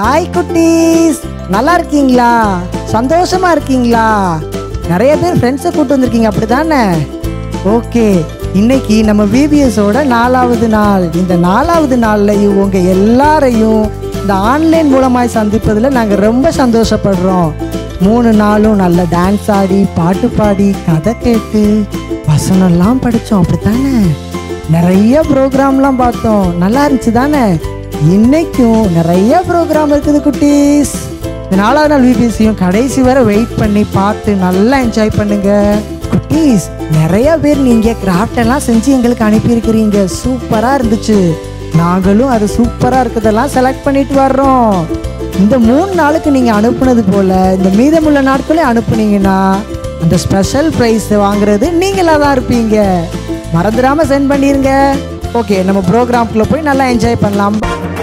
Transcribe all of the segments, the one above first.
Hi குட்டீஸ் நல்லா இருக்கீங்களா சந்தோஷமா இருக்கீங்களா நிறைய பேர் ஃப்ரெண்ட்ஸை கூட்டு வந்திருக்கீங்க அப்படிதானே ஓகே இன்னைக்கு நம்ம விபிஎஸோட நாலாவது நாள் இந்த நாலாவது நாள்லையும் உங்க எல்லாரையும் இந்த ஆன்லைன் மூலமாய் சந்திப்பதில் நாங்கள் ரொம்ப சந்தோஷப்படுறோம் மூணு நாளும் நல்ல டான்ஸ் ஆடி பாட்டு பாடி கதை கேட்டு வசனம்லாம் படித்தோம் அப்படித்தானே நிறைய ப்ரோக்ராம்லாம் பார்த்தோம் நல்லா இருந்துச்சு தானே இன்னைக்கும் நிறைய ப்ரோக்ராம் இருக்குது குட்டீஸ் இந்த நாலாவது நாள் விபிஎஸ்சியும் கடைசி வரை வெயிட் பண்ணி பார்த்து நல்லா என்ஜாய் பண்ணுங்க குட்டீஸ் நிறைய பேர் நீங்க கிராஃப்ட் எல்லாம் செஞ்சு எங்களுக்கு அனுப்பியிருக்கிறீங்க சூப்பரா இருந்துச்சு நாங்களும் அது சூப்பரா இருக்கிறதெல்லாம் செலக்ட் பண்ணிட்டு வர்றோம் இந்த மூணு நாளுக்கு நீங்க அனுப்புனது போல இந்த மீதமுள்ள நாட்களே அனுப்புனீங்கன்னா அந்த ஸ்பெஷல் ப்ரைஸ் வாங்குறது நீங்களா தான் இருப்பீங்க மறந்துடாம சென்ட் பண்ணிருங்க ஓகே நம்ம ப்ரோக்ராம்குள்ள போய் நல்லா என்ஜாய் பண்ணலாம்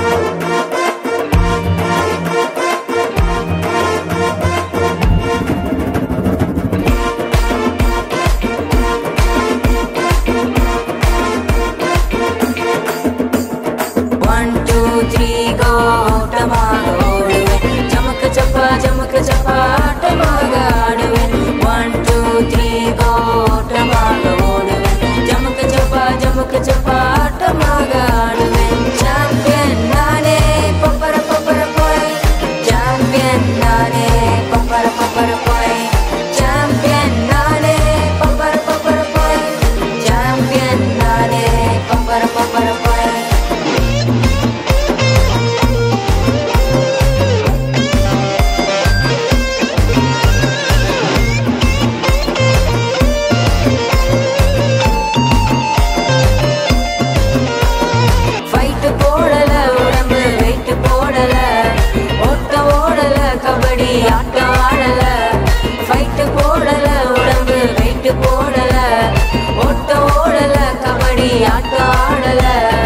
ஒன் டூ த்ரீ கோ ஓட்டமாக ஓடுவேன் ஜமக்கு சப்பா ஜமக்கு சப்பா ஆட்டமாக ஆடுவேன் ஒன் டூ த்ரீ கோ ஓட்டமாக ஓடுவேன் ஜமக்கு சப்பா ஜமக்கு சப்பா ஆட்டமாக ஆடுவேன் சாம்பியன் நானே பப்பர பப்பர போய் சாம்பியன் நானே பப்பர பப்பர போய் சாம்பியன் நானே பப்பர பப்பர போய் சாம்பியன் நானே பப்பர பப்பர போய் ஃபைட்டு போடல உடம்பு வெயிட்டு போடல ஓட்டம் ஓடல கபடி ஆட்டம் ஆடல ஃபைட்டு போடல உடம்பு வெயிட்டு போடல ஓட்டம் ஓடல கபடி ஆட்டம் ஆடல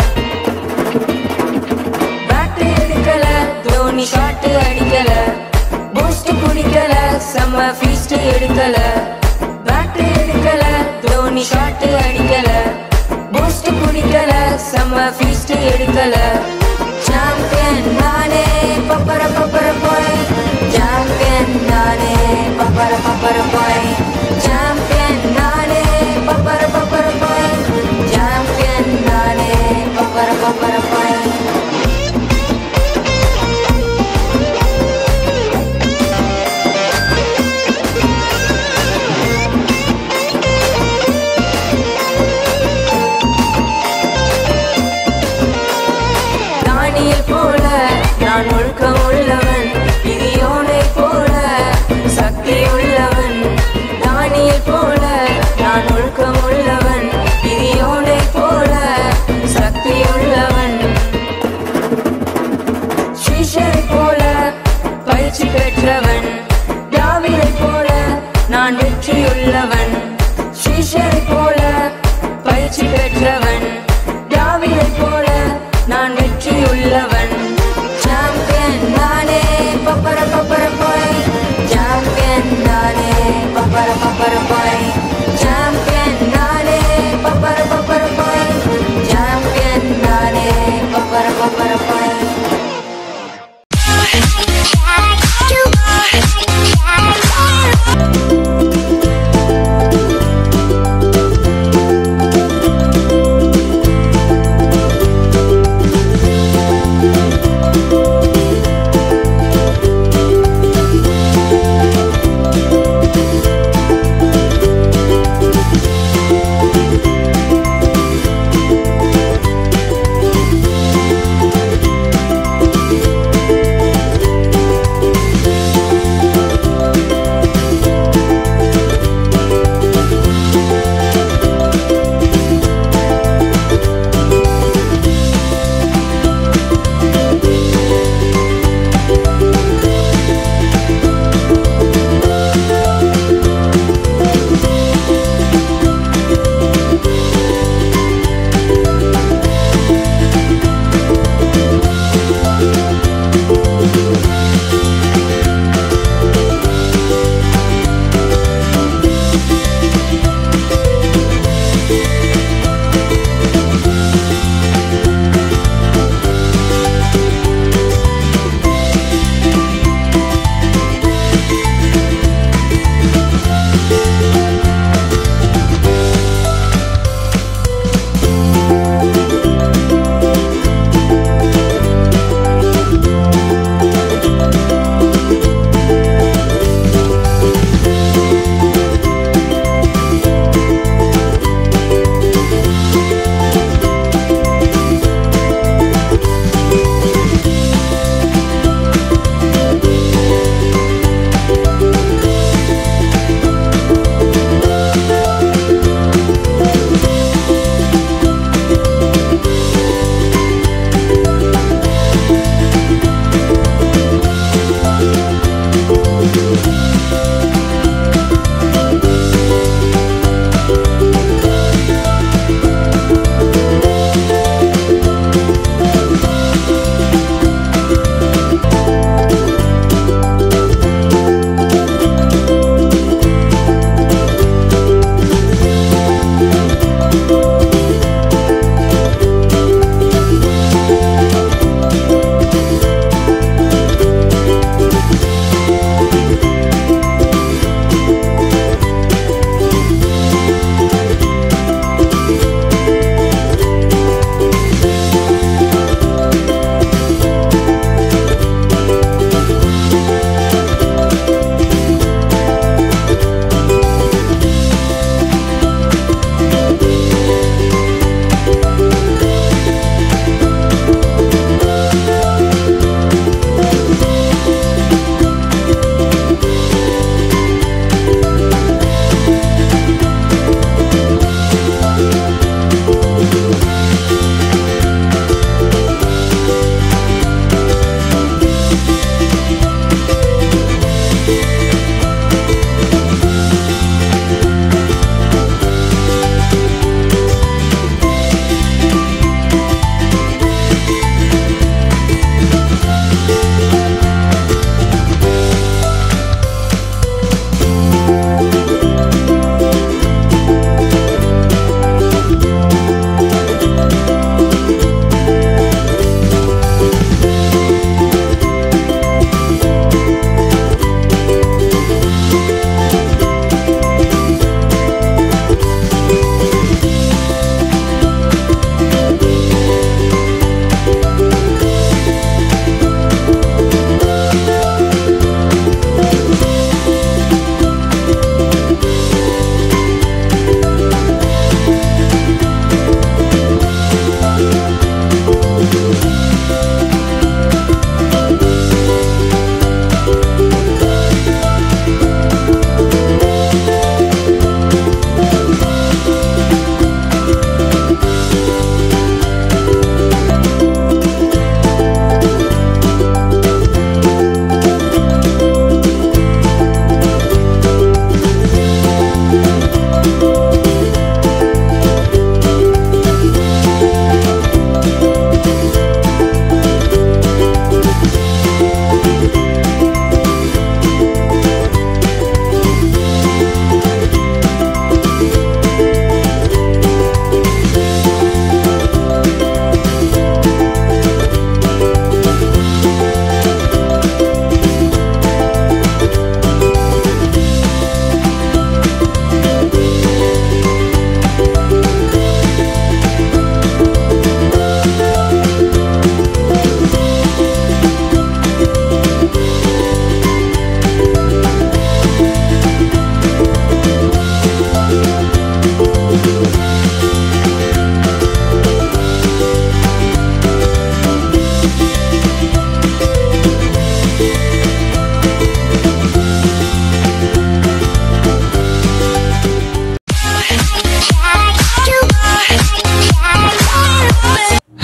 பேட்டரி எடுக்கல தோனி ஷாட்டு அடிக்கல பூஸ்ட் குடிக்கல செம்ம ஃபீஸ்ட் எடுக்கல பேட்டரி எடுக்கல தோனி ஷாட்டு அடிக்கல பூஸ்ட் குடிக்கல செம்ம ஃபீஸ்ட் எடுக்கல சாம்பியன் நானே பப்பர பப்பர போய் சாம்பியன் நானே பப்பர பப்பர போய் சாம்பியன் நானே பப்பர பப்பர போய் சாம்பியன் நானே பப்பர பப்பர போய் தானியல் போல நான் ஒழுக்கம் உள்ளவன் இடியோனை போல சக்தி உள்ளவன் தானியல் போல நான் ஒழுக்கம் உள்ளவன் இடியோனை போல சக்தி உள்ளவன் ஸ்ரீஷரை போல பயிற்சி பெற்றவன் தாவிதை போல நான் வெற்றியுள்ளவன் ஸ்ரீஷரை போல பயிற்சி பெற்றவன் தாவிதை போல நான் வெற்றியுள்ளவன் சாம்பியன் நானே பப்பர பப்பர போய் சாம்பியன் நானே பப்பர பப்பர போய் சாம்பியன் நானே பப்பர பப்பர போய் சாம்பியன் நானே பப்பர பப்பர போய்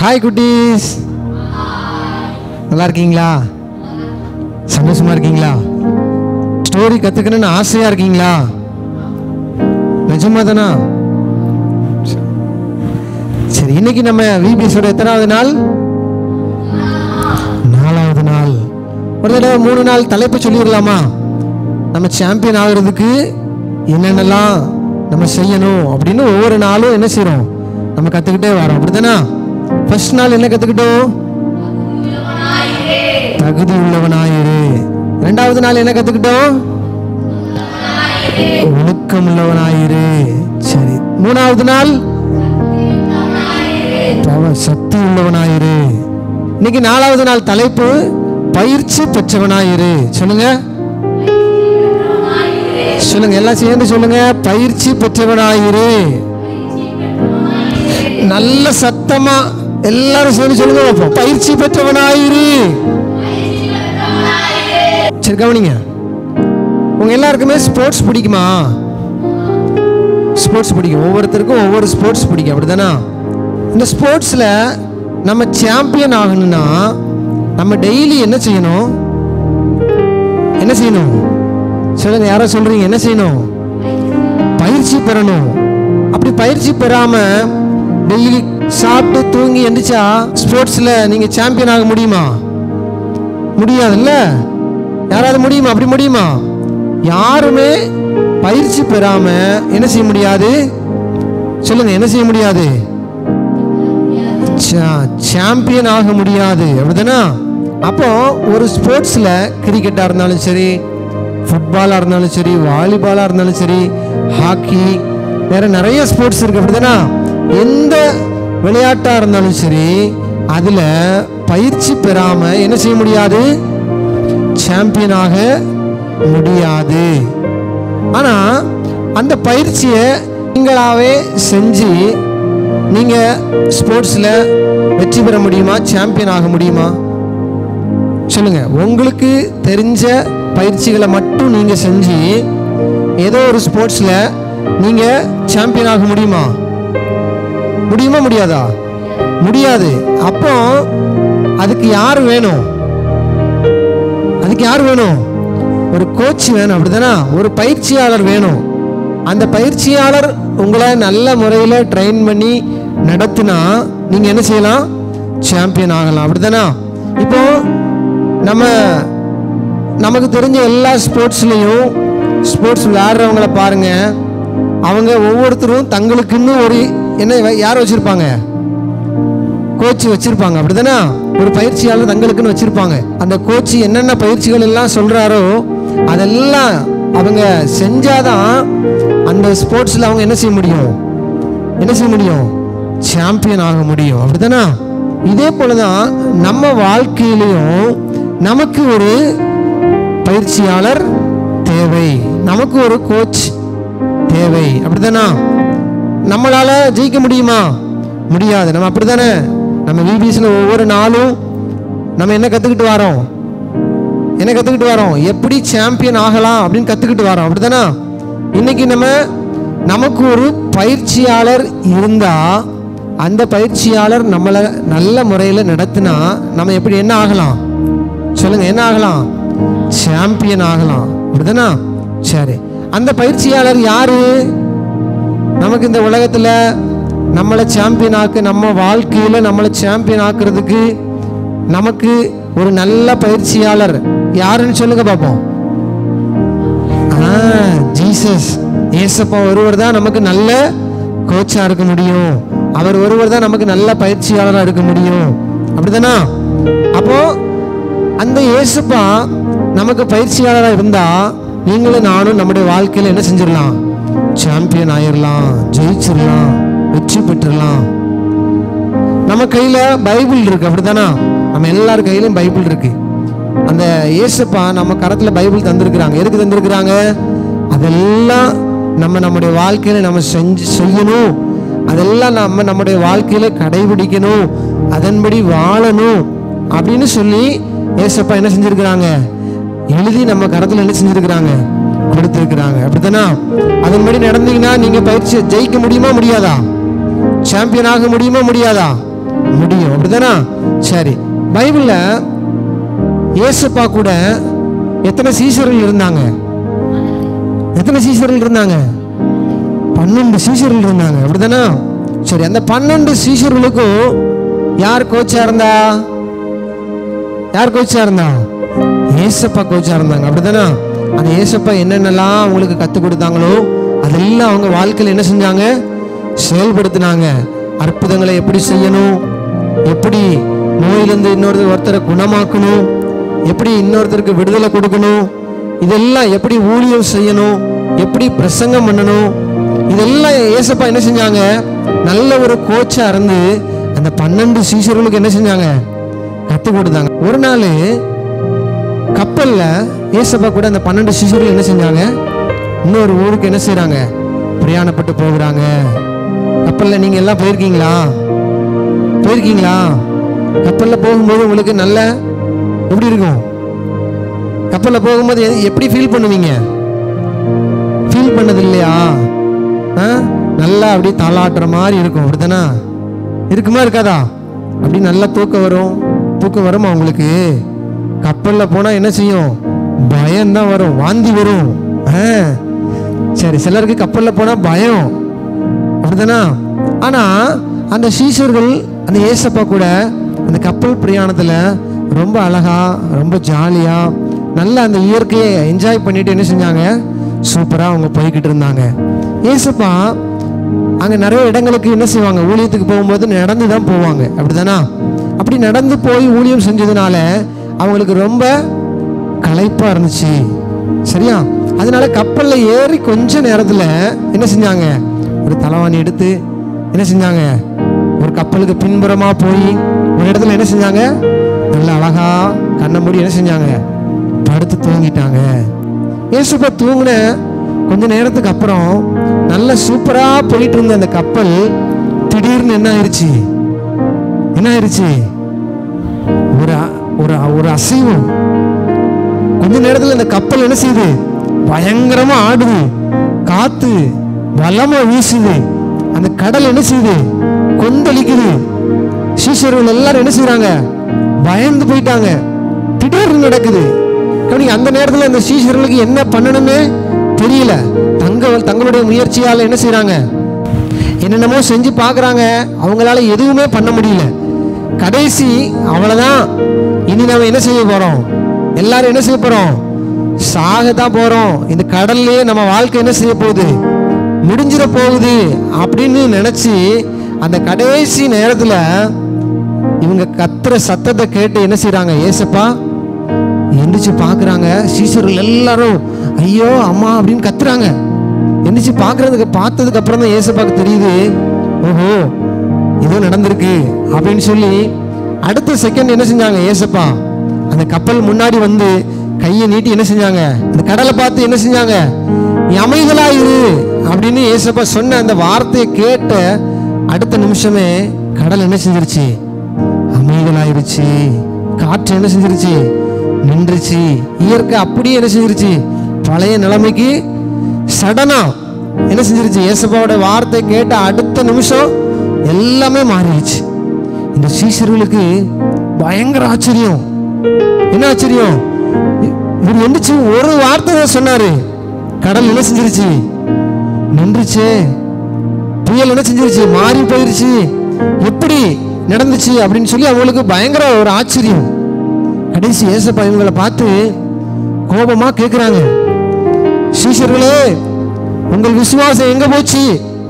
ஹாய் குட்டீஸ் நல்லா இருக்கீங்களா சந்தோஷமா இருக்கீங்களா ஸ்டோரி கத்துக்கணும்னு ஆசையா இருக்கீங்களா நிஜமா தானா சரி இன்னைக்கு நம்ம விபிஎஸோட எத்தனாவது நாள் நாலாவது நாள் ஒரு தடவை மூணு நாள் தலைப்பு சொல்லிடலாமா நம்ம சாம்பியன் ஆகுறதுக்கு என்னென்னலாம் நம்ம செய்யணும் அப்படின்னு ஒவ்வொரு நாளும் என்ன செய்றோம் நம்ம கத்துக்கிட்டே வரோம் அப்படிதானா ஃபர்ஸ்ட் நாள் என்ன கத்துக்கிட்டோம் தகுதி உள்ளவனாயிரு ரெண்டாவது நாள் என்ன கத்துக்கிட்டோம் ஒழுக்கம் உள்ளவனாயிரு சரி மூணாவது நாள் பவ- சக்தி உள்ளவனாயிரு இன்னைக்கு நாலாவது நாள் தலைப்பு பயிற்சி பெற்றவனாயிரு சொல்லுங்க சொல்லுங்க எல்லாம் சேர்ந்து சொல்லுங்க பயிற்சி பெற்றவனாயிரு நல்ல சத்தமா எல்லாரும் சேர்ந்து சொல்லுங்க பார்ப்போம் பயிற்சி பெற்றவனாயிரு சரி கவனிங்க உங்க எல்லாருக்குமே ஸ்போர்ட்ஸ் பிடிக்குமா ஸ்போர்ட்ஸ் பிடிக்கும் ஒவ்வொருத்தருக்கும் ஒவ்வொரு ஸ்போர்ட்ஸ் பிடிக்கும் அப்படிதானா இந்த ஸ்போர்ட்ஸில் நம்ம சாம்பியன் ஆகணும்னா நம்ம டெய்லி என்ன செய்யணும் என்ன செய்யணும் சொல்லுங்க யாரோ சொல்றீங்க என்ன செய்யணும் பயிற்சி பெறணும் அப்படி பயிற்சி பெறாம டெய்லி சாப்பிட்டு தூங்கி எந்திரிச்சா ஸ்போர்ட்ஸ்ல நீங்க சாம்பியன் ஆக முடியுமா முடியாதுல்ல யாராவது முடியுமா அப்படி முடியுமா யாருமே பயிற்சி பெறாம என்ன செய்ய முடியாது சொல்லுங்க என்ன செய்ய முடியாது சாம்பியன் ஆக முடியாது அப்படிதானா அப்போ ஒரு ஸ்போர்ட்ஸ்ல கிரிக்கெட்டா இருந்தாலும் சரி ஃபுட்பாலா இருந்தாலும் சரி வாலிபாலா இருந்தாலும் சரி ஹாக்கி வேற நிறைய ஸ்போர்ட்ஸ் இருக்கு அப்படிதானா எந்த விளையாட்டா இருந்தாலும் சரி அதுல பயிற்சி பெறாம என்ன செய்ய முடியாது சாம்பியன் ஆக முடியாது ஆனா அந்த பயிற்சியை நீங்களாவே செஞ்சு நீங்க ஸ்போர்ட்ஸ்ல வெற்றி பெற முடியுமா சாம்பியன் ஆக முடியுமா சொல்லுங்க உங்களுக்கு தெரிஞ்ச பயிற்சிகளை மட்டும் நீங்க செஞ்சு ஏதோ ஒரு ஸ்போர்ட்ஸ்ல நீங்க சாம்பியன் ஆக முடியுமா முடியுமா முடியாதா முடியாது அப்போ அதுக்கு யார் வேணும் அதுக்கு யார் வேணும் ஒரு கோச் வேணும் அப்படிதானா ஒரு பயிற்சியாளர் வேணும் அந்த பயிற்சியாளர் உங்களை நல்ல முறையில் ட்ரெயின் பண்ணி நடத்தினா நீங்கள் என்ன செய்யலாம் சாம்பியன் ஆகலாம் அப்படிதானா இப்போ நம்ம நமக்கு தெரிஞ்ச எல்லா ஸ்போர்ட்ஸ்லேயும் ஸ்போர்ட்ஸ் விளையாடுறவங்கள பாருங்க அவங்க ஒவ்வொருத்தரும் தங்களுக்குன்னு ஒரு என்ன யார் வச்சிருப்பாங்க கோச் வச்சிருப்பாங்க அப்படிதானே ஒரு பயிற்சியாளர் தங்களுக்குன்னு வச்சிருப்பாங்க அந்த கோச் என்னென்ன பயிற்சிகள் எல்லாம் சொல்றாரோ அதெல்லாம் அவங்க செஞ்சாதான் அந்த ஸ்போர்ட்ஸ்ல அவங்க என்ன செய்ய முடியும் என்ன செய்ய முடியும் சாம்பியன் ஆக முடியும் அப்படிதானே இதே போலதான் நம்ம வாழ்க்கையிலையும் நமக்கு ஒரு பயிற்சியாளர் தேவை நமக்கு ஒரு கோச் தேவை அப்படிதானா நம்மளால ஜெயிக்க முடியுமா முடியாது நம்ம அப்படித்தானே நம்ம விபிஎஸ்ல ஒவ்வொரு நாளும் நம்ம என்ன கத்துக்கிட்டு வரோம் என்ன கத்துக்கிட்டு வரோம் எப்படி சாம்பியன் ஆகலாம் அப்படின்னு கத்துக்கிட்டு வரோம் அப்படிதானா இன்னைக்கு நம்ம நமக்கு ஒரு பயிற்சியாளர் இருந்தா அந்த பயிற்சியாளர் நம்மளை நல்ல முறையில் நடத்தினா நம்ம எப்படி என்ன ஆகலாம் சொல்லுங்க என்ன ஆகலாம் சாம்பியன் ஆகலாம் அப்படிதானா சரி அந்த பயிற்சியாளர் யாரு நமக்கு இந்த உலகத்துல நம்மளை சாம்பியன் ஆக்க நம்ம வாழ்க்கையில நம்மளை சாம்பியன் ஆக்குறதுக்கு நமக்கு ஒரு நல்ல பயிற்சியாளர் யாருன்னு சொல்லுங்க பார்ப்போம் ஆ, ஜீசஸ் ஏசப்பா ஒருவர் தான் நமக்கு நல்ல கோச்சா இருக்க முடியும் அவர் ஒருவர் தான் நமக்கு நல்ல பயிற்சியாளராக இருக்க முடியும் அப்படிதானா அப்போ அந்த இயேசுப்பா நமக்கு பயிற்சியாளராக இருந்தா நீங்களும் நானும் நம்முடைய வாழ்க்கையில என்ன செஞ்சிடலாம் சாம்பியன் ஆயிரலாம் ஜெயிச்சிடலாம் வெற்றி பெற்றுடலாம் நம்ம கையில பைபிள் இருக்கு அப்படிதானா நம்ம எல்லார் கையிலும் பைபிள் இருக்கு அந்த இயேசுப்பா நம்ம கரத்துல பைபிள் தந்திருக்கிறாங்க எதுக்கு தந்திருக்கிறாங்க அதெல்லாம் நம்ம நம்முடைய வாழ்க்கையில நம்ம செஞ்சு செய்யணும் அதெல்லாம் நம்ம நம்முடைய வாழ்க்கையில கடைபிடிக்கணும் அதன்படி வாழணும் அப்படின்னு சொல்லி ஏசப்பா என்ன செஞ்சிருக்கிறாங்க எழுதி நம்ம கரத்துல என்ன செஞ்சிருக்கிறாங்க கொடுத்திருக்கிறாங்க அப்படித்தானா அதன்படி நடந்தீங்கன்னா நீங்க பயிற்சி ஜெயிக்க முடியுமா முடியாதா சாம்பியன் ஆக முடியுமா முடியாதா முடியும் அப்படிதானா சரி பைபிள்ல இயேசுப்பா கூட எத்தனை சீசர்கள் இருந்தாங்க எத்தனை சீசர்கள் இருந்தாங்க பன்னெண்டு சீசர்கள் இருந்தாங்க அப்படிதானா சரி அந்த பன்னெண்டு சீசர்களுக்கும் யார் கோச்சா இருந்தா யார் கோச்சா இருந்தா ஏசப்பா கோச்சா இருந்தாங்க அப்படிதானா அந்த ஏசப்பா என்னென்னலாம் அவங்களுக்கு கற்றுக் கொடுத்தாங்களோ அதெல்லாம் அவங்க வாழ்க்கையில் என்ன செஞ்சாங்க செயல்படுத்தினாங்க அற்புதங்களை எப்படி செய்யணும் எப்படி நோயிலிருந்து இன்னொருத்தர் ஒருத்தரை குணமாக்கணும் எப்படி இன்னொருத்தருக்கு விடுதலை கொடுக்கணும் இதெல்லாம் எப்படி ஊழியம் செய்யணும் எப்படி பிரசங்கம் பண்ணணும் இதெல்லாம் ஏசப்பா என்ன செஞ்சாங்க நல்ல ஒரு கோச்சா இருந்து அந்த பன்னெண்டு சீசர்களுக்கு என்ன செஞ்சாங்க கற்றுக் கொடுத்தாங்க ஒரு நாள் கப்பல்ல ஏசப்பா கூட அந்த பன்னெண்டு சிசுகள் என்ன செஞ்சாங்க இன்னொரு ஊருக்கு என்ன செய்றாங்க பிரயாணப்பட்டு போகிறாங்க கப்பல்ல நீங்க எல்லாம் போயிருக்கீங்களா போயிருக்கீங்களா கப்பல்ல போகும்போது உங்களுக்கு நல்ல எப்படி இருக்கும் கப்பல்ல போகும்போது எ- எப்படி ஃபீல் பண்ணுவீங்க ஃபீல் பண்ணது இல்லையா ஆ? நல்லா அப்படியே தாளாட்டுற மாதிரி இருக்கும் அப்படித்தானா இருக்குமா இருக்காதா அப்படி நல்லா தூக்கம் வரும் தூக்கம் வருமா உங்களுக்கு கப்பல்ல போனா என்ன செய்யும் பயம்தான் வரும் வாந்தி வரும் ஆ. சரி சிலருக்கு கப்பல்ல போனா பயம் அப்படிதானா ஆனா அந்த சீஷர்கள் அந்த ஏசப்பா கூட அந்த கப்பல் பிரயாணத்துல ரொம்ப அழகா ரொம்ப ஜாலியா நல்ல அந்த இயற்கையை என்ஜாய் பண்ணிட்டு என்ன செஞ்சாங்க சூப்பரா அவங்க போய்கிட்டு இருந்தாங்க ஏசப்பா அங்க நிறைய இடங்களுக்கு என்ன செய்வாங்க ஊழியத்துக்கு போகும்போது நடந்து தான் போவாங்க அப்படிதானா அப்படி நடந்து போய் ஊழியம் செஞ்சதுனால அவங்களுக்கு ரொம்ப களைப்பா இருந்துச்சு சரியா அதனால கப்பல்ல ஏறி கொஞ்ச நேரத்துல என்ன செஞ்சாங்க ஒரு தலைவாணி எடுத்து என்ன செஞ்சாங்க ஒரு கப்பலுக்கு பின்புறமா போய் ஒரு இடத்துல என்ன செஞ்சாங்க நல்ல அழகா கண்ணை மூடி என்ன செஞ்சாங்க படுத்து தூங்கிட்டாங்க ஏசுப்பா தூங்கின கொஞ்ச நேரத்துக்கு அப்புறம் நல்ல சூப்பரா போயிட்டு இருந்த அந்த கப்பல் திடீர்னு என்ன ஆயிடுச்சு என்ன ஆயிடுச்சு ஒரு அ- ஒரு ஒரு அசைவம் கொஞ்ச நேரத்துல இந்த கப்பல் என்ன செய்யுது பயங்கரமா ஆடுது காத்து பலமா வீசுது அந்த கடல் என்ன செய்யுது கொந்தளிக்குது சீஷர்கள் எல்லாரும் என்ன செய்றாங்க பயந்து போயிட்டாங்க திடீர்னு நடக்குது கவனிங்க அந்த நேரத்துல அந்த சீஷர்களுக்கு என்ன பண்ணணுமே தெரியல தங்க தங்களுடைய முயற்சியால என்ன செய்றாங்க என்னென்னமோ செஞ்சு பார்க்குறாங்க அவங்களால எதுவுமே பண்ண முடியல கடைசி அவ்வளோதான் இனி நம்ம என்ன செய்ய போகிறோம் எல்லாரும் என்ன செய்ய போகிறோம் சாக தான் போகிறோம் இந்த கடல்லையே நம்ம வாழ்க்கை என்ன செய்ய போகுது முடிஞ்சிட போகுது அப்படின்னு நினச்சி அந்த கடைசி நேரத்தில் இவங்க கத்துற சத்தத்தை கேட்டு என்ன செய்கிறாங்க ஏசப்பா எந்திரிச்சு பார்க்குறாங்க சீசர்கள் எல்லாரும் ஐயோ அம்மா அப்படின்னு கத்துறாங்க எந்திரிச்சு பார்க்கறதுக்கு பார்த்ததுக்கு அப்புறம் தான் ஏசப்பாக்கு தெரியுது ஓஹோ ஏதோ நடந்திருக்கு அப்படின்னு சொல்லி அடுத்த செகண்ட் என்ன செஞ்சாங்க ஏசப்பா அந்த கப்பல் முன்னாடி வந்து கையை நீட்டி என்ன செஞ்சாங்க அந்த கடலை பார்த்து என்ன செஞ்சாங்க நீ அமைதலா இரு அப்படின்னு ஏசப்பா சொன்ன அந்த வார்த்தையை கேட்ட அடுத்த நிமிஷமே கடல் என்ன செஞ்சிருச்சு அமைதலாயிருச்சு காற்று என்ன செஞ்சிருச்சு நின்றுச்சு இயற்கை அப்படியே என்ன செஞ்சிருச்சு பழைய நிலைமைக்கு சடனா என்ன செஞ்சிருச்சு ஏசப்பாவோட வார்த்தை கேட்ட அடுத்த நிமிஷம் எல்லாமே மாறிடுச்சு இந்த சீசர்களுக்கு பயங்கர ஆச்சரியம் என்ன ஆச்சரியம் இ- இவர் எந்திரிச்சு ஒரு வார்த்தை தான் சொன்னாரு கடல் என்ன செஞ்சிருச்சு நின்றுச்சே புயல் என்ன செஞ்சிருச்சு மாறி போயிருச்சு எப்படி நடந்துச்சு அப்படின்னு சொல்லி அவங்களுக்கு பயங்கர ஒரு ஆச்சரியம் கடைசி ஏசப்பா இவங்களை பார்த்து கோபமா கேட்குறாங்க சீஷர்களே உங்கள் விசுவாசம் எங்க போச்சு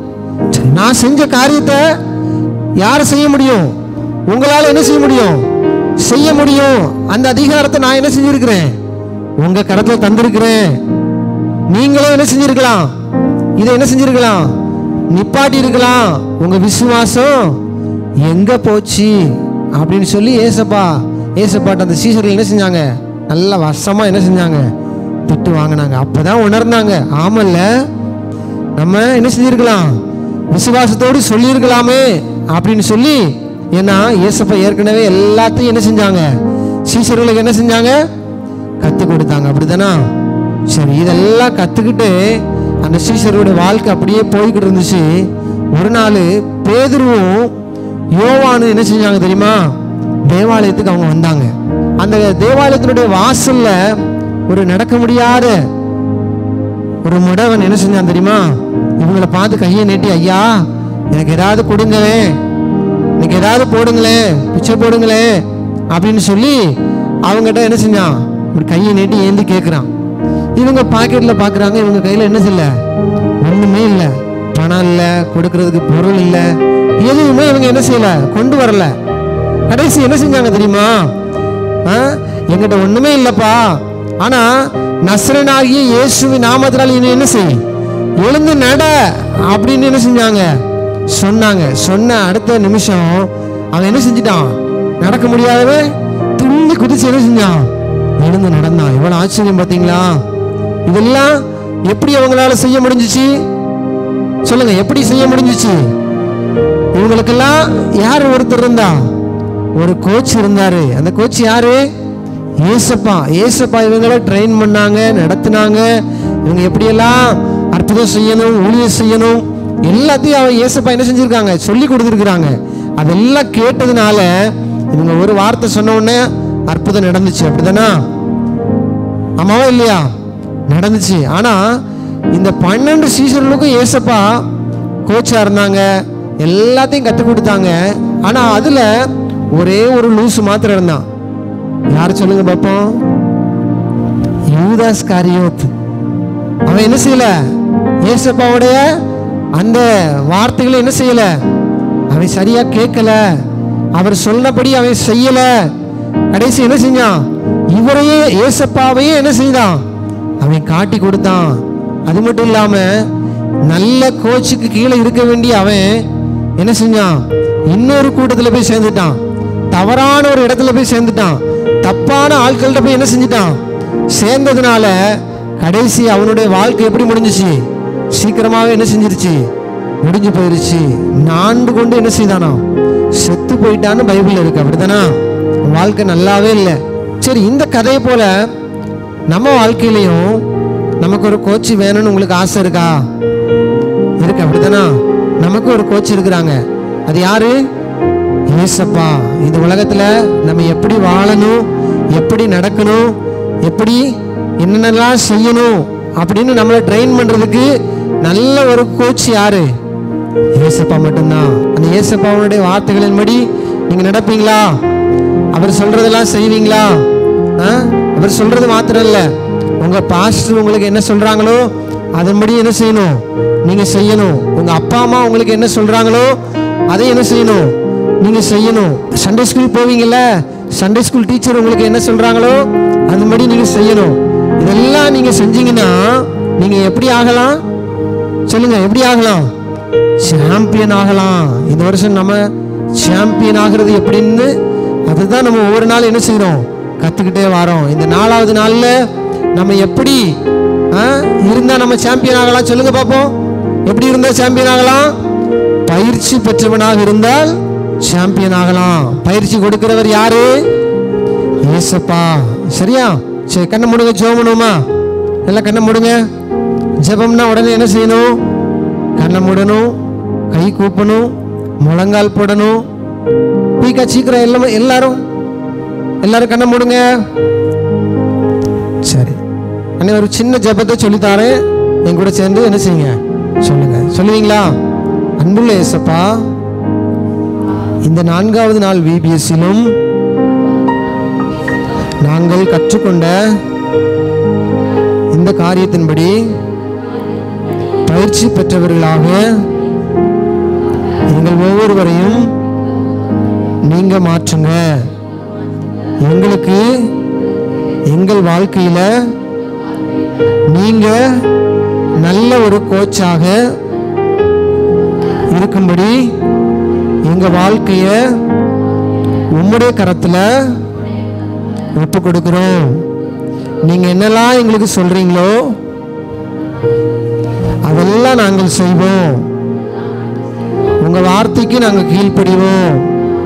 நான் செஞ்ச காரியத்தை யார் செய்ய முடியும் உங்களால என்ன செய்ய முடியும் செய்ய முடியும் அந்த அதிகாரத்தை நான் என்ன செஞ்சிருக்கிறேன் உங்க கரத்துல தந்திருக்கிறேன் நீங்களும் என்ன செஞ்சிருக்கலாம் இதை என்ன செஞ்சிருக்கலாம் நிப்பாட்டி இருக்கலாம் உங்க விசுவாசம் எங்க போச்சு அப்படின்னு சொல்லி ஏசப்பா ஏசப்பாட்ட அந்த சீசர்கள் என்ன செஞ்சாங்க நல்ல வசமா என்ன செஞ்சாங்க திட்டு வாங்கினாங்க அப்பதான் உணர்ந்தாங்க ஆமல்ல நம்ம என்ன செஞ்சிருக்கலாம் விசுவாசத்தோடு சொல்லியிருக்கலாமே அப்படின்னு சொல்லி ஏன்னா ஏசப்பா ஏற்கனவே எல்லாத்தையும் என்ன செஞ்சாங்க சீசர்களுக்கு என்ன செஞ்சாங்க கற்றுக் கொடுத்தாங்க அப்படிதானா சரி இதெல்லாம் கற்றுக்கிட்டு அந்த சீசருடைய வாழ்க்கை அப்படியே போய்கிட்டு இருந்துச்சு ஒரு நாள் பேதுருவும் யோவானு என்ன செஞ்சாங்க தெரியுமா தேவாலயத்துக்கு அவங்க வந்தாங்க அந்த தேவாலயத்தினுடைய வாசல்ல ஒரு நடக்க முடியாத ஒரு முடவன் என்ன செஞ்சான் தெரியுமா இவங்களை பார்த்து கையை நீட்டி ஐயா எனக்கு ஏதாவது கொடுங்களே எனக்கு ஏதாவது போடுங்களே பிச்சை போடுங்களே அப்படின்னு சொல்லி அவங்ககிட்ட என்ன செஞ்சான் ஒரு கையை நீட்டி ஏந்தி கேட்குறான் இவங்க பாக்கெட்டில் பார்க்குறாங்க இவங்க கையில் என்ன செய்யல ஒன்றுமே இல்லை பணம் இல்லை கொடுக்கறதுக்கு பொருள் இல்லை எதுவுமே இவங்க என்ன செய்யல கொண்டு வரல கடைசி என்ன செஞ்சாங்க தெரியுமா ஆ? என்கிட்ட ஒண்ணுமே இல்லப்பா ஆனா நஸ்ரனாகிய இயேசுவின் நாமத்தினால் இனி என்ன செய் எழுந்து நட அப்படின்னு என்ன செஞ்சாங்க சொன்னாங்க சொன்ன அடுத்த நிமிஷம் அவன் என்ன செஞ்சிட்டான் நடக்க முடியாதவன் துள்ளி குதிச்சு என்ன செஞ்சான் எழுந்து நடந்தான் எவ்வளவு ஆச்சரியம் பார்த்தீங்களா இதெல்லாம் எப்படி அவங்களால செய்ய முடிஞ்சுச்சு சொல்லுங்க எப்படி செய்ய முடிஞ்சுச்சு இவங்களுக்கெல்லாம் யார் ஒருத்தர் இருந்தா ஒரு கோச் இருந்தாரு அந்த கோச் யாரு ஏசப்பா ஏசப்பா இவங்களை ட்ரெயின் பண்ணாங்க நடத்துனாங்க இவங்க எப்படியெல்லாம் அற்புதம் செய்யணும் ஊழியம் செய்யணும் எல்லாத்தையும் அவன் ஏசப்பா என்ன செஞ்சிருக்காங்க சொல்லி கொடுத்துருக்குறாங்க அதெல்லாம் கேட்டதுனால இவங்க ஒரு வார்த்தை சொன்ன உடனே அற்புதம் நடந்துச்சு அப்படிதானா ஆமாவா இல்லையா நடந்துச்சு ஆனா இந்த பன்னெண்டு சீசர்களுக்கும் ஏசப்பா கோச்சா இருந்தாங்க எல்லாத்தையும் கற்றுக் கொடுத்தாங்க ஆனா அதுல ஒரே ஒரு லூசு மாத்திரம் இருந்தான் யார் சொல்லுங்க பாப்போம் யூதாஸ் காரியோத் அவன் என்ன செய்யல ஏசப்பாவுடைய அந்த வார்த்தைகளை என்ன செய்யல அவன் சரியா கேட்கல அவர் சொன்னபடி அவன் செய்யல கடைசி என்ன செஞ்சான் இவரையே ஏசப்பாவையே என்ன செய்தான் அவன் காட்டி கொடுத்தான் அது மட்டும் இல்லாம நல்ல கோச்சுக்கு கீழே இருக்க வேண்டிய அவன் என்ன செஞ்சான் இன்னொரு கூட்டத்துல போய் சேர்ந்துட்டான் தவறான ஒரு இடத்துல போய் சேர்ந்துட்டான் தப்பான ஆட்கள்கிட்ட போய் என்ன செஞ்சுட்டான் சேர்ந்ததுனால கடைசி அவனுடைய வாழ்க்கை எப்படி முடிஞ்சுச்சு சீக்கிரமாவே என்ன செஞ்சிருச்சு முடிஞ்சு போயிருச்சு நான்கு கொண்டு என்ன செய்தானா செத்து போயிட்டான்னு பைபிள்ல இருக்கு அப்படிதானா வாழ்க்கை நல்லாவே இல்லை சரி இந்த கதையை போல நம்ம வாழ்க்கையிலையும் நமக்கு ஒரு கோச் வேணும்னு உங்களுக்கு ஆசை இருக்கா இருக்கு அப்படிதானா நமக்கு ஒரு கோச் இருக்கிறாங்க அது யாரு ஏசப்பா இந்த உலகத்துல நம்ம எப்படி வாழணும் எப்படி நடக்கணும் எப்படி என்னென்னலாம் செய்யணும் அப்படின்னு நம்மளை ட்ரெயின் பண்றதுக்கு நல்ல ஒரு கோச் யாரு ஏசப்பா மட்டும்தான் அந்த ஏசப்பாவுடைய வார்த்தைகளின்படி நீங்க நடப்பீங்களா அவர் சொல்றதெல்லாம் செய்வீங்களா ஆ? அவர் சொல்றது மாத்திரம் இல்ல உங்க பாஸ்டர் உங்களுக்கு என்ன சொல்றாங்களோ அதன்படி என்ன செய்யணும் நீங்க செய்யணும் உங்க அப்பா அம்மா உங்களுக்கு என்ன சொல்றாங்களோ அதை என்ன செய்யணும் நீங்க செய்யணும் சண்டே ஸ்கூல் போவீங்கல்ல சண்டே ஸ்கூல் டீச்சர் உங்களுக்கு என்ன சொல்றாங்களோ அதன்படி நீங்க செய்யணும் இதெல்லாம் நீங்க செஞ்சீங்கன்னா நீங்க எப்படி ஆகலாம் சொல்லுங்க எப்படி ஆகலாம் சாம்பியன் ஆகலாம் இந்த வருஷம் நம்ம சாம்பியன் ஆகிறது எப்படின்னு அதுதான் நம்ம ஒவ்வொரு நாள் என்ன செய்றோம் கத்துக்கிட்டே வரோம் இந்த நாலாவது நாள்ல நம்ம எப்படி ஆ, இருந்தா நம்ம சாம்பியன் ஆகலாம் சொல்லுங்க பாப்போம் எப்படி இருந்தா சாம்பியன் ஆகலாம் பயிற்சி பெற்றவனாக இருந்தால் சாம்பியன் ஆகலாம் பயிற்சி கொடுக்கிறவர் யாரு ஏசப்பா சரியா சரி கண்ணை மூடுங்க ஜெபம் பண்ணுவோமா எல்லாம் கண்ணை மூடுங்க ஜெபம்னா உடனே என்ன செய்யணும் கண்ணை மூடணும் கை கூப்பணும் முழங்கால் போடணும் பீக்கா சீக்கிரம் எல்லாமே எல்லாரும் எல்லாரும் கண்ணை மூடுங்க சரி அண்ணே ஒரு சின்ன ஜெபத்தை சொல்லித்தாரேன் என் கூட சேர்ந்து என்ன செய்யுங்க சொல்லுங்க சொல்லுவீங்களா அன்புள்ள ஏசப்பா இந்த நான்காவது நாள் விபிஎஸ்ஸிலும் நாங்கள் கற்றுக்கொண்ட இந்த காரியத்தின்படி பயிற்சி பெற்றவர்களாக எங்கள் ஒவ்வொருவரையும் நீங்க மாற்றுங்க எங்களுக்கு எங்கள் வாழ்க்கையில நீங்க நல்ல ஒரு கோச்சாக இருக்கும்படி எங்க வாழ்க்கைய உம்முடைய கரத்துல ஒப்பு கொடுக்கிறோம் நீங்க என்னெல்லாம் எங்களுக்கு சொல்றீங்களோ அதெல்லாம் நாங்கள் செய்வோம் உங்க வார்த்தைக்கு நாங்க கீழ்ப்படிவோம்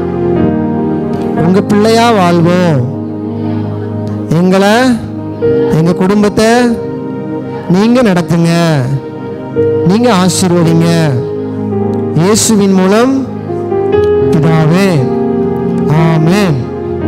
உங்க பிள்ளையா வாழ்வோம் எங்களை எங்க குடும்பத்தை நீங்க நடத்துங்க நீங்க ஆசீர்வதிங்க இயேசுவின் மூலம் பிதாவே ஆமென்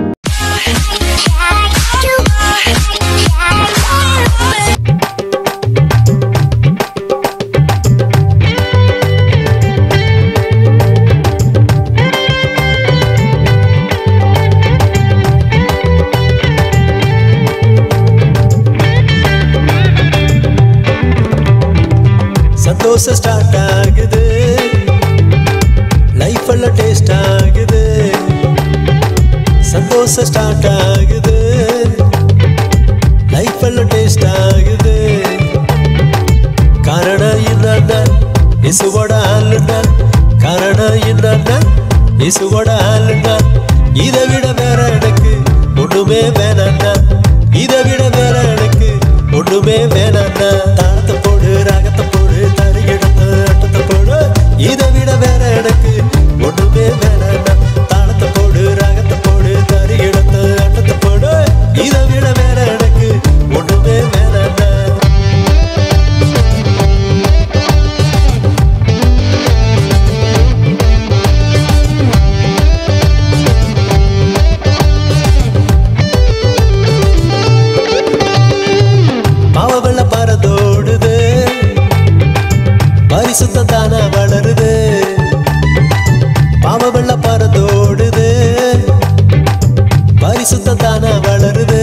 சந்தோஷம் ஸ்டார்ட் ஆகுது லைஃப் எல்லாம் டேஸ்ட் ஆகுது சந்தோஷம் ஸ்டார்ட் ஆகுது லைஃப் எல்லாம் டேஸ்ட் ஆகுது காரணம் என்னன்னா இசுவோட ஆளுன்னா காரணம் என்னன்னா இசுவோட ஆளுன்னா இதை விட வேற எனக்கு ஒண்ணுமே வேணாண்ணா இதை விட வேற எனக்கு ஒண்ணுமே வேணாண்ணா தாளத்தை போடு ராகத்தை போடு தறி எடுத்து அட்டத்தை போடு இதை விட வேற எனக்கு ஒண்ணுமே வேணாண்ணா தாளத்தை போடு ராகத்தை போடு தறி எடுத்து அட்டத்தை போடு இதை விட வேற எனக்கு ஒண்ணுமே வேணாண்ணா பாவ வெள்ள பறந்தோடுது பரிசுத்த தானா வளருது பாவ வெள்ள பறந்தோடுது பரிசுத்த தானா வளருது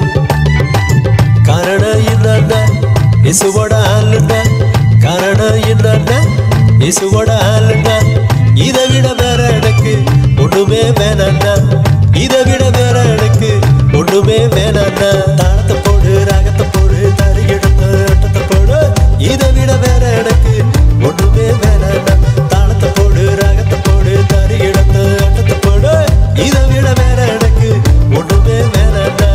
காரணம் என்னன்னா இசுவோட ஆளுன்னா காரணம் என்னன்னா இசுவோட ஆளுன்னா இதை விட வேற எனக்கு ஒண்ணுமே வேணாண்ணா இதை விட வேற எனக்கு ஒண்ணுமே வேணாண்ணா தாளத்தை போடு ராகத்தை போடு தறி எடுத்து அட்டத்தை போடு இதை விட வேற எனக்கு ஒண்ணுமே வேணாண்ணா தாளத்தை போடு ராகத்தை போடு தறி எடுத்து அட்டத்தை போடு இதை விட வேற எனக்கு ஒண்ணுமே வேணாண்ணா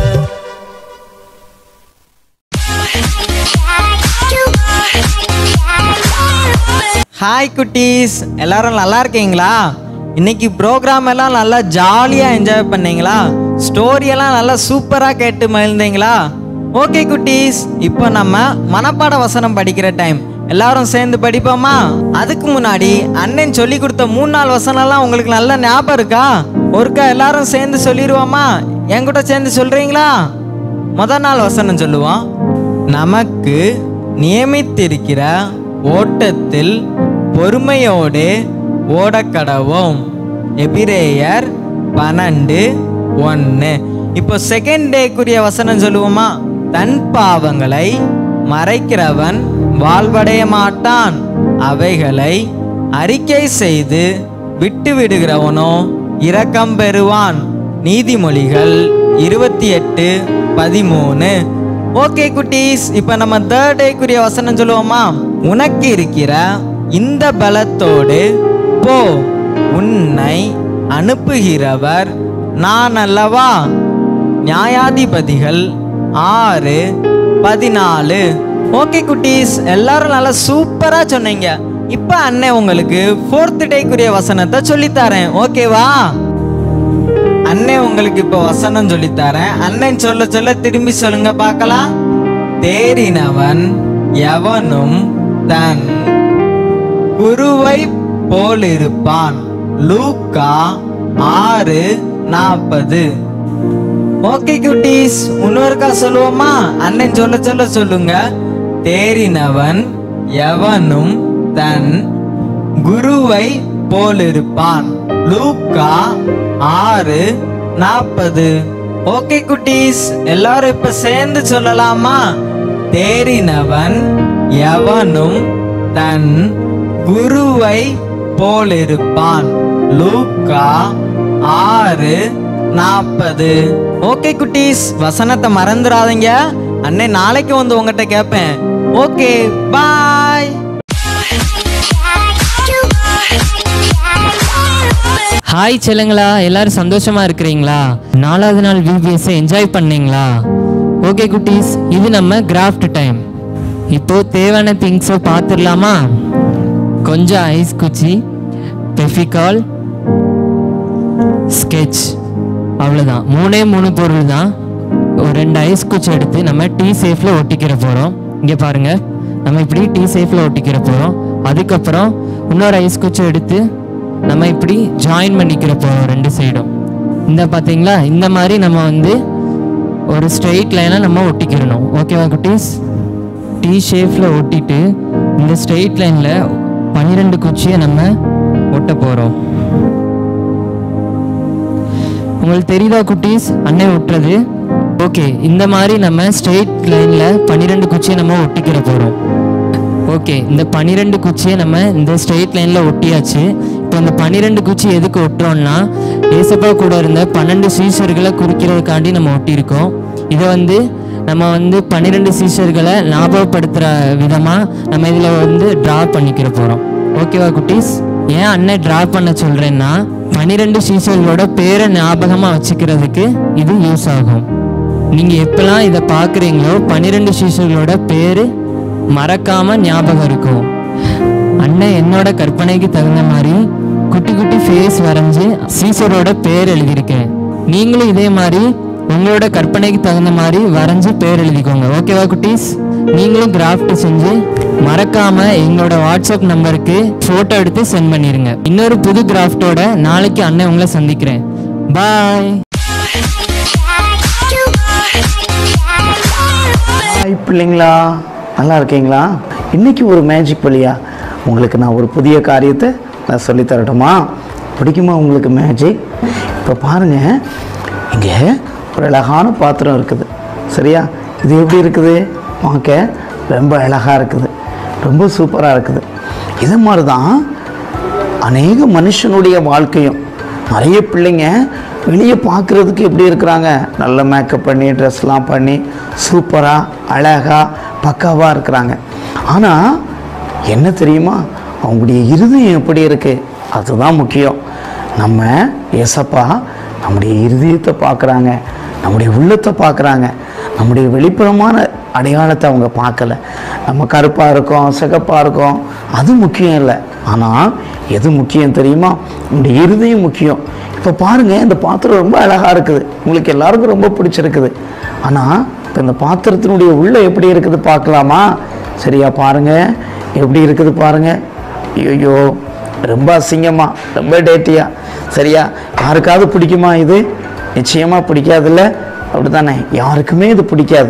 ஹாய் குட்டீஸ் எல்லாரும் நல்லா இருக்கீங்களா இன்னைக்கு ப்ரோக்ராம் எல்லாம் நல்லா ஜாலியாக என்ஜாய் பண்ணீங்களா ஸ்டோரி எல்லாம் நல்லா சூப்பராக கேட்டு மகிழ்ந்தீங்களா ஓகே குட்டீஸ் இப்போ நம்ம மனப்பாட வசனம் படிக்கிற டைம் எல்லாரும் சேர்ந்து படிப்போமா அதுக்கு முன்னாடி அண்ணன் சொல்லி கொடுத்த மூணு நாள் வசனம்லாம் உங்களுக்கு நல்ல ஞாபகம் இருக்கா ஒருக்கா எல்லாரும் சேர்ந்து சொல்லிடுவோமா என் கூட சேர்ந்து சொல்றீங்களா முத நாள் வசனம் சொல்லுவோம் நமக்கு நியமித்திருக்கிற ஓட்டத்தில் பொறுமையோடு ஓடக்கடவோம் எபிரேயர் பன்னெண்டு ஒன்று இப்போ செகண்ட் டேக்குரிய வசனம் சொல்லுவோமா தன் பாவங்களை மறைக்கிறவன் வாழ்வடைய மாட்டான் அவைகளை அறிக்கை செய்து விட்டு விடுகிறவனோ இரக்கம் பெறுவான் நீதிமொழிகள் இருபத்தி எட்டு பதிமூணு ஓகே குட்டீஸ் இப்போ நம்ம தேர்ட் டேக்குரிய வசனம் சொல்லுவோமா உனக்கு இருக்கிற இந்த பலத்தோடு போ உன்னை அனுப்புகிறவர் நான் அல்லவா நியாயாதிபதிகள் ஆறு பதினாலு ஓகே குட்டீஸ் எல்லாரும் நல்லா சூப்பரா சொன்னீங்க இப்போ அண்ணன் உங்களுக்கு ஃபோர்த் டேக்குரிய வசனத்தை சொல்லித்தரேன் ஓகேவா அண்ணன் உங்களுக்கு இப்போ வசனம் சொல்லித்தரேன் அண்ணன் சொல்ல சொல்ல திரும்பி சொல்லுங்க பார்க்கலாம் தேறினவன் எவனும் தன் குருவை போலிருப்பான் லூக்கா ஆறு நாற்பது ஓகே குட்டீஸ் இன்னொருக்கா சொல்லுவோமா அண்ணன் சொல்ல சொல்ல சொல்லுங்க தேறினவன் எவனும் தன் குருவை போலிருப்பான் லூக்கா ஆறு நாற்பது ஓகே குட்டீஸ் எல்லாரும் இப்ப சேர்ந்து சொல்லலாமா தேறினவன் எவனும் தன் குருவை போலிருப்பான் லூக்கா ஆறு நாற்பது ஓகே குட்டீஸ் வசனத்தை மறந்துடாதீங்க அண்ணே நாளைக்கு வந்து உங்ககிட்ட கேட்பேன் ஓகே பாய் ஹாய் செல்லுங்களா எல்லாரும் சந்தோஷமா இருக்கிறீங்களா நாலாவது நாள் விபிஎஸ் என்ஜாய் பண்ணீங்களா ஓகே குட்டீஸ் இது நம்ம கிராஃப்ட் டைம் இப்போ தேவையான திங்ஸை பார்த்துடலாமா கொஞ்சம் ஐஸ் குச்சி பெஃபிகால் ஸ்கெட்ச் அவ்வளோதான் மூணே மூணு பொருள் தான் ஒரு ரெண்டு ஐஸ் குச்சி எடுத்து நம்ம டீ சேஃபில் ஒட்டிக்கிற போகிறோம் இங்கே பாருங்க நம்ம இப்படி டீ சேஃபில் ஒட்டிக்கிற போகிறோம் அதுக்கப்புறம் இன்னொரு ஐஸ் குச்சி எடுத்து நம்ம இப்படி ஜாயின் பண்ணிக்கிற போகிறோம் ரெண்டு சைடும் இந்த பார்த்தீங்களா இந்த மாதிரி நம்ம வந்து ஒரு ஸ்ட்ரெயிட் லைனை நம்ம ஒட்டிக்கிறணும் ஓகேவா குட்டீஸ் டி ஷேப்பில் ஒட்டிட்டு இந்த ஸ்ட்ரெயிட் லைனில் பன்னிரெண்டு குச்சியை நம்ம ஒட்ட போகிறோம் உங்களுக்கு தெரியுதா குட்டீஸ் அண்ணன் ஒட்டுறது ஓகே இந்த மாதிரி நம்ம ஸ்ட்ரெயிட் லைனில் பன்னிரெண்டு குச்சியை நம்ம ஒட்டிக்கிற போகிறோம் ஓகே இந்த பன்னிரெண்டு குச்சியை நம்ம இந்த ஸ்ட்ரெயிட் லைனில் ஒட்டியாச்சு இப்போ இந்த பன்னிரெண்டு குச்சி எதுக்கு ஒட்டுறோம்னா ஏசப்பா கூட இருந்த பன்னெண்டு சீஷர்களை குறிக்கிறதுக்காண்டி நம்ம ஒட்டியிருக்கோம் இதை வந்து நம்ம வந்து பன்னிரெண்டு சீஷர்களை ஞாபகப்படுத்துகிற விதமாக நம்ம இதில் வந்து ட்ரா பண்ணிக்கிற போகிறோம் ஓகேவா குட்டீஸ் ஏன் அண்ணன் ட்ரா பண்ண சொல்கிறேன்னா பன்னிரெண்டு சீஷர்களோட பேரை ஞாபகமாக வச்சுக்கிறதுக்கு இது யூஸ் ஆகும் நீங்கள் எப்பெல்லாம் இதை பார்க்குறீங்களோ பன்னிரெண்டு சீஷர்களோட பேர் மறக்காமல் ஞாபகம் இருக்கும் அண்ணன் என்னோட கற்பனைக்கு தகுந்த மாதிரி குட்டி குட்டி ஃபேஸ் வரைஞ்சி சீசரோட பேர் எழுதியிருக்கேன் நீங்களும் இதே மாதிரி உங்களோட கற்பனைக்கு தகுந்த மாதிரி வரைஞ்சி பேர் எழுதிக்கோங்க ஓகேவா குட்டீஸ் நீங்களும் கிராஃப்ட் செஞ்சு மறக்காம எங்களோட வாட்ஸ்அப் நம்பருக்கு ஃபோட்டோ எடுத்து சென்ட் பண்ணிருங்க இன்னொரு புது கிராஃப்டோட நாளைக்கு அண்ணன் உங்களை சந்திக்கிறேன் பாய் ஹாய் பிள்ளைங்களா நல்லா இருக்கீங்களா இன்னைக்கு ஒரு மேஜிக் வழியா உங்களுக்கு நான் ஒரு புதிய காரியத்தை நான் சொல்லித் தரட்டுமா பிடிக்குமா உங்களுக்கு மேஜிக் இப்போ பாருங்க இங்கே ஒரு அழகான பாத்திரம் இருக்குது சரியா இது எப்படி இருக்குது பார்க்க ரொம்ப அழகாக இருக்குது ரொம்ப சூப்பராக இருக்குது இது மாதிரி தான் அநேக மனுஷனுடைய வாழ்க்கையும் நிறைய பிள்ளைங்க வெளியே பார்க்குறதுக்கு எப்படி இருக்கிறாங்க நல்ல மேக்கப் பண்ணி ட்ரெஸ்லாம் பண்ணி சூப்பராக அழகாக பக்காவாக இருக்கிறாங்க ஆனால் என்ன தெரியுமா அவங்களுடைய இருதயம் எப்படி இருக்குது அதுதான் முக்கியம் நம்ம ஏசப்பா நம்முடைய இருதயத்தை பார்க்குறாங்க நம்முடைய உள்ளத்தை பார்க்குறாங்க நம்முடைய வெளிப்புறமான அடையாளத்தை அவங்க பார்க்கல நம்ம கருப்பாக இருக்கோம் சிகப்பாக இருக்கோம் அது முக்கியம் இல்லை ஆனால் எது முக்கியம் தெரியுமா நம்முடைய இருதயம் முக்கியம் இப்போ பாருங்கள் இந்த பாத்திரம் ரொம்ப அழகாக இருக்குது உங்களுக்கு எல்லாருக்கும் ரொம்ப பிடிச்சிருக்குது ஆனால் இப்போ இந்த பாத்திரத்தினுடைய உள்ள எப்படி இருக்குது பார்க்கலாமா சரியா பாருங்கள் எப்படி இருக்குது பாருங்கள் ஐயோ ரொம்ப அசிங்கமா ரொம்ப டேட்டியா சரியா யாருக்காவது பிடிக்குமா இது நிச்சயமாக பிடிக்காதுல்ல அப்படி தானே யாருக்குமே இது பிடிக்காது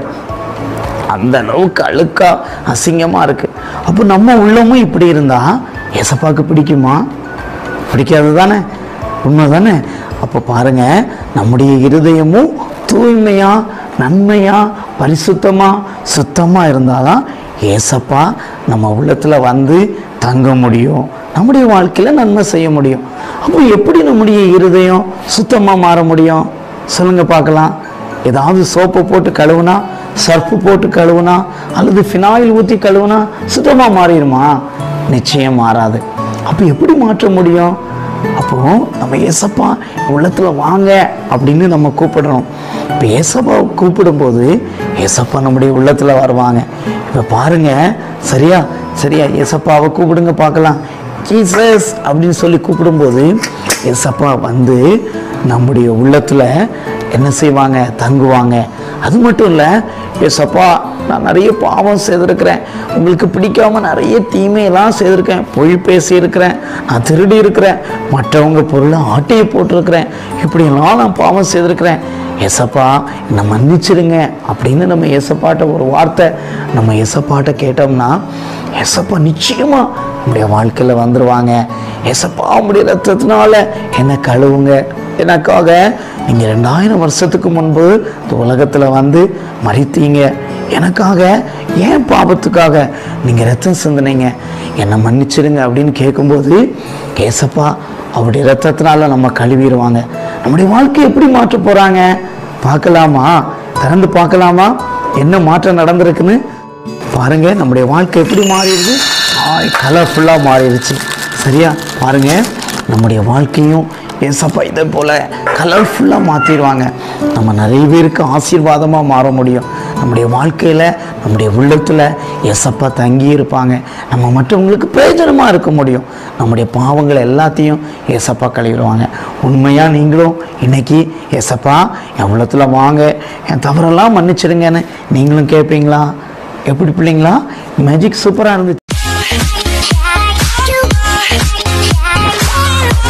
அந்த அளவுக்கு அழுக்கா அசிங்கமாக இருக்குது அப்போ நம்ம உள்ளமும் இப்படி இருந்தால் ஏசப்பாக்கு பிடிக்குமா பிடிக்காது தானே உண்மை தானே அப்போ பாருங்க நம்முடைய இருதயமும் தூய்மையா நன்மையா பரிசுத்தமா சுத்தமா இருந்தாதான் ஏசப்பா நம்ம உள்ளத்துல வந்து தங்க முடியும் நம்முடைய வாழ்க்கையில நன்மை செய்ய முடியும் அப்போ எப்படி நம்முடைய இருதயம் சுத்தமா மாற முடியும் சொல்லுங்க பார்க்கலாம் ஏதாவது சோப்பை போட்டு கழுவுனா சர்ஃப் போட்டு கழுவுனா அல்லது ஃபினாயில் ஊற்றி கழுவுனா சுத்தமாக மாறிடுமா நிச்சயம் மாறாது அப்போ எப்படி மாற்ற முடியும் அப்போ நம்ம ஏசப்பா உள்ளத்துல வாங்க அப்படின்னு நம்ம கூப்பிடுறோம் இப்போ ஏசப்பா கூப்பிடும்போது ஏசப்பா நம்முடைய உள்ளத்துல வருவாங்க இப்போ பாருங்க சரியா சரியா ஏசப்பாவை கூப்பிடுங்க பார்க்கலாம் ஜீசஸ் அப்படின்னு சொல்லி கூப்பிடும்போது ஏசப்பா வந்து நம்முடைய உள்ளத்துல என்ன செய்வாங்க தங்குவாங்க அது மட்டும் இல்லை ஏசப்பா நான் நிறைய பாவம் செய்திருக்கிறேன் உங்களுக்கு பிடிக்காம நிறைய தீமையெல்லாம் செய்திருக்கேன் பொய் பேசியிருக்கிறேன் நான் திருடி இருக்கிறேன் மற்றவங்க பொருளை ஆட்டையை போட்டிருக்கிறேன் இப்படியெல்லாம் நான் பாவம் செய்திருக்கிறேன் ஏசப்பா என்னை மன்னிச்சிடுங்க அப்படின்னு நம்ம ஏசப்பாட்ட ஒரு வார்த்தை நம்ம ஏசப்பாட்ட கேட்டோம்னா ஏசப்பா நிச்சயமா நம்முடைய வாழ்க்கையில் வந்துடுவாங்க ஏசப்பா உங்களுடைய ரத்தத்தினால என்னை கழுவுங்க எனக்காக நீங்கள் ரெண்டாயிரம் வருஷத்துக்கு முன்பு இந்த உலகத்தில் வந்து மறித்தீங்க எனக்காக ஏன் பாபத்துக்காக நீங்கள் ரத்தம் சிந்தினீங்க என்னை மன்னிச்சிடுங்க அப்படின்னு கேட்கும்போது ஏசப்பா அவருடைய ரத்தத்தினால நம்ம கழுவிடுவாங்க நம்முடைய வாழ்க்கை எப்படி மாற்ற போகிறாங்க பார்க்கலாமா திறந்து பார்க்கலாமா என்ன மாற்றம் நடந்திருக்குன்னு பாருங்க நம்முடைய வாழ்க்கை எப்படி மாறிடுது ஆய் கலர்ஃபுல்லாக மாறிடுச்சு சரியா பாருங்க நம்முடைய வாழ்க்கையும் ஏசப்பா இதே போல் கலர்ஃபுல்லாக மாற்றிடுவாங்க நம்ம நிறைய பேருக்கு ஆசீர்வாதமாக மாற முடியும் நம்முடைய வாழ்க்கையில் நம்முடைய உள்ளத்தில் ஏசப்பா தங்கி இருப்பாங்க நம்ம மற்றவங்களுக்கு பிரயோஜனமாக இருக்க முடியும் நம்முடைய பாவங்கள் எல்லாத்தையும் ஏசப்பா கழுவிடுவாங்க உண்மையாக நீங்களும் இன்னைக்கு ஏசப்பா என் உள்ளத்தில் வாங்க என் தவறெல்லாம் மன்னிச்சிடுங்கன்னு நீங்களும் கேட்பீங்களா எப்படி பிள்ளைங்களா மேஜிக் சூப்பராக இருந்துச்சு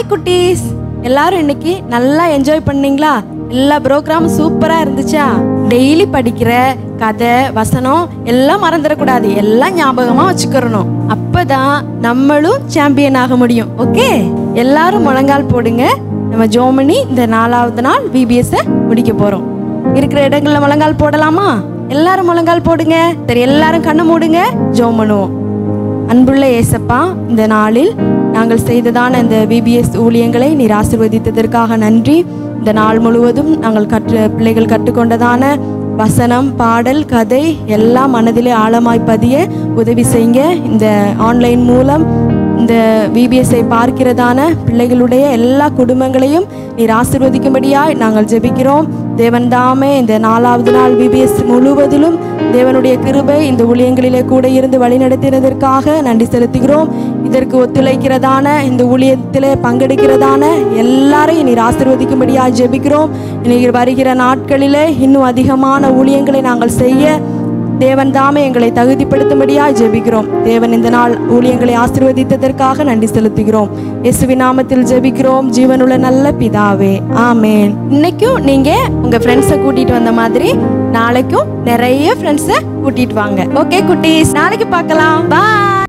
ஹாய் குட்டீஸ் எல்லாரும் இன்னைக்கு நல்லா என்ஜாய் பண்ணீங்களா எல்லா ப்ரோக்ராமும் சூப்பரா இருந்துச்சா டெய்லி படிக்கிற கதை வசனம் எல்லாம் மறந்துடக்கூடாது எல்லாம் ஞாபகமா வச்சுக்கிறணும் அப்பதான் நம்மளும் சாம்பியன் ஆக முடியும் ஓகே எல்லாரும் முழங்கால் போடுங்க நம்ம ஜோமனி இந்த நாலாவது நாள் விபிஎஸ் முடிக்க போறோம் இருக்கிற இடங்கள்ல முழங்கால் போடலாமா எல்லாரும் முழங்கால் போடுங்க சரி எல்லாரும் கண்ணை மூடுங்க ஜோம் பண்ணுவோம் அன்புள்ள ஏசப்பா இந்த நாளில் நாங்கள் செய்ததான இந்த விபிஎஸ் ஊழியங்களை நீர் ஆசிர்வதித்ததற்காக நன்றி இந்த நாள் முழுவதும் நாங்கள் கற்று பிள்ளைகள் கற்றுக்கொண்டதான வசனம் பாடல் கதை எல்லாம் மனதிலே ஆழமாய் பதிய உதவி செய்யுங்க இந்த ஆன்லைன் மூலம் இந்த விபிஎஸ்ஐ பார்க்கிறதான பிள்ளைகளுடைய எல்லா குடும்பங்களையும் நீர் ஆசிர்வதிக்கும்படியாய் நாங்கள் ஜெபிக்கிறோம் தேவன் தாமே இந்த நாலாவது நாள் விபிஎஸ் முழுவதிலும் தேவனுடைய கிருபை இந்த ஊழியங்களிலே கூட இருந்து வழிநடத்தினதற்காக நன்றி செலுத்துகிறோம் இதற்கு ஒத்துழைக்கிறதான இந்த ஊழியத்திலே பங்கெடுக்கிறதான எல்லாரையும் நீர் ஆசிர்வதிக்கும்படியாய் ஜெபிக்கிறோம் நீர் வருகிற நாட்களிலே இன்னும் அதிகமான ஊழியங்களை நாங்கள் செய்ய தேவன் தாமே எங்களை தகுதிப்படுத்தும்படியாய் ஜெபிக்கிறோம் தேவன் இந்த நாள் ஊழியங்களை ஆசீர்வதித்ததற்காக நன்றி செலுத்துகிறோம் இயேசுவின் நாமத்தில் ஜெபிக்கிறோம் ஜீவனுள்ள நல்ல பிதாவே ஆமேன் இன்னைக்கும் நீங்க உங்க ஃப்ரெண்ட்ஸை கூட்டிட்டு வந்த மாதிரி நாளைக்கும் நிறைய ஃப்ரெண்ட்ஸை கூட்டிட்டு வாங்க ஓகே குட்டீஸ் நாளைக்கு பார்க்கலாம் பாய்